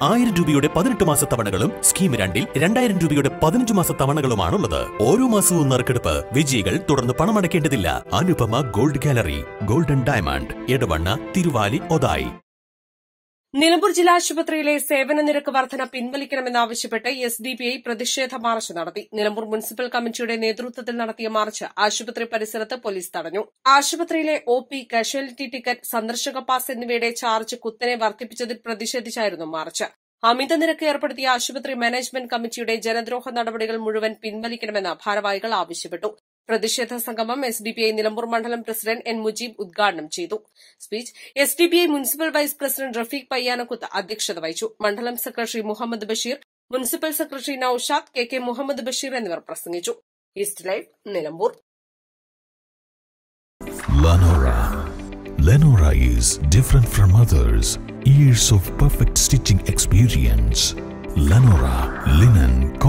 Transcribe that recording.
ആയിരം രൂപയുടെ പതിനെട്ട് മാസ തവണകളും സ്കീം രണ്ടിൽ രണ്ടായിരം രൂപയുടെ പതിനഞ്ച് മാസ തവണകളുമാണുള്ളത് ഓരോ മാസവും നറുക്കെടുപ്പ് വിജയികൾ തുടർന്ന് പണമടയ്ക്കേണ്ടതില്ല Anupama gold gallery golden diamond Edavanna Thiruvali Othayi Nilambur ജില്ലാ ആശുപത്രിയിലെ സേവന നിരക്ക് വർധന പിൻവലിക്കണമെന്നാവശ്യപ്പെട്ട് എസ് ഡി പി ഐ പ്രതിഷേധ മാർച്ച് നടത്തി നിലമ്പൂർ മുനിസിപ്പൽ കമ്മിറ്റിയുടെ നേതൃത്വത്തിൽ നടത്തിയ മാർച്ച് ആശുപത്രി പരിസരത്ത് പോലീസ് തടഞ്ഞു ആശുപത്രിയിലെ ഒ പി കാഷ്വാലിറ്റി ടിക്കറ്റ് സന്ദർശക പാസ് എന്നിവയുടെ ചാർജ് കുത്തനെ വർദ്ധിപ്പിച്ചതിൽ പ്രതിഷേധിച്ചായിരുന്നു മാർച്ച് അമിത നിരക്ക് ഏർപ്പെടുത്തിയ ആശുപത്രി മാനേജ്മെന്റ് കമ്മിറ്റിയുടെ ജനദ്രോഹ നടപടികൾ മുഴുവൻ പിൻവലിക്കണമെന്ന് ഭാരവാഹികൾ ആവശ്യപ്പെട്ടു പ്രതിഷേധ സംഗമം S D P I Nilambur മണ്ഡലം പ്രസിഡന്റ് എൻ മുജീബ് ഉദ്ഘാടനം ചെയ്തു speech S D P I municipal vice president Rafeeq Payyanakkuth അധ്യക്ഷത വഹിച്ചു മണ്ഡലം secretary Muhammad Basheer municipal secretary Noushad K K Muhammad Basheer എന്നിവർ പ്രസംഗിച്ചു east live Nilambur Lenora. Lenora is different from others. Years of perfect stitching experience. Lenora linen,